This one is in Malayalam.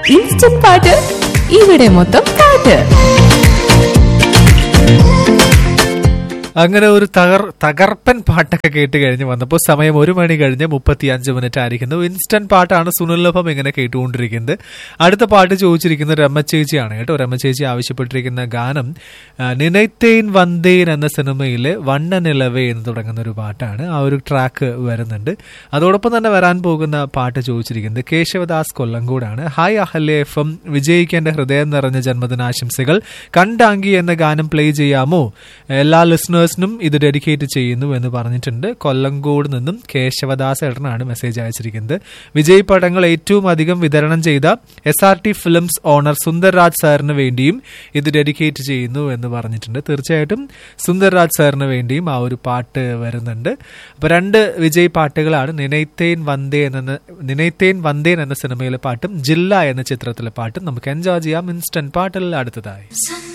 ഇൻസ്റ്റന്റ് പാട്ട് ഇവിടെ മൊത്തം പാട്ട് അങ്ങനെ ഒരു തകർ തകർപ്പൻ പാട്ടൊക്കെ കേട്ട് കഴിഞ്ഞ് വന്നപ്പോൾ സമയം ഒരു മണി കഴിഞ്ഞ് മുപ്പത്തി അഞ്ച് മിനിറ്റ് ആയിരിക്കുന്നു ഇൻസ്റ്റന്റ് പാട്ടാണ് സുനിലഭം ഇങ്ങനെ കേട്ടുകൊണ്ടിരിക്കുന്നത് അടുത്ത പാട്ട് ചോദിച്ചിരിക്കുന്നത് രമചേച്ചിയാണ് കേട്ടോ രമചേച്ചി ആവശ്യപ്പെട്ടിരിക്കുന്ന ഗാനം ആ, നിനൈത്തേൻ വന്ദേൻ എന്ന സിനിമയിലെ വണ്ണ നിലവേ എന്ന് തുടങ്ങുന്ന ഒരു പാട്ടാണ് ആ ഒരു ട്രാക്ക് വരുന്നുണ്ട് അതോടൊപ്പം തന്നെ വരാൻ പോകുന്ന പാട്ട് ചോദിച്ചിരിക്കുന്നത് കേശവദാസ് കൊല്ലങ്കോടാണ് ഹായ് അഹല്യ എഫ് എം വിജയിക്കേണ്ട ഹൃദയം നിറഞ്ഞ ജന്മദിനാശംസകൾ കണ്ടാങ്കി എന്ന ഗാനം പ്ലേ ചെയ്യാമോ എല്ലാ ലിസണേഴ്സിനും ഇത് ഡെഡിക്കേറ്റ് ചെയ്യുന്നു എന്ന് പറഞ്ഞിട്ടുണ്ട് കൊല്ലങ്കോട് നിന്നും കേശവദാസ് ഏട്ടനാണ് മെസ്സേജ് അയച്ചിരിക്കുന്നത് വിജയ് പടങ്ങൾ ഏറ്റവും അധികം വിതരണം ചെയ്ത S R T films owner Sundarraj സാറിന് വേണ്ടിയും ഇത് ഡെഡിക്കേറ്റ് ചെയ്യുന്നു എന്ന് പറഞ്ഞിട്ടുണ്ട് തീർച്ചയായിട്ടും സുന്ദർരാജ് സാറിന് വേണ്ടിയും ആ ഒരു പാട്ട് വരുന്നുണ്ട് അപ്പൊ രണ്ട് വിജയ് പാട്ടുകളാണ് നിനൈത്തേൻ വന്ദേ എന്ന നിനൈത്തേൻ വന്ദേൻ എന്ന സിനിമയിലെ പാട്ടും ജില്ല എന്ന ചിത്രത്തിലെ പാട്ടും നമുക്ക് എൻജോയ് ചെയ്യാം ഇൻസ്റ്റന്റ് പാട്ടിൽ അടുത്തതായി Sun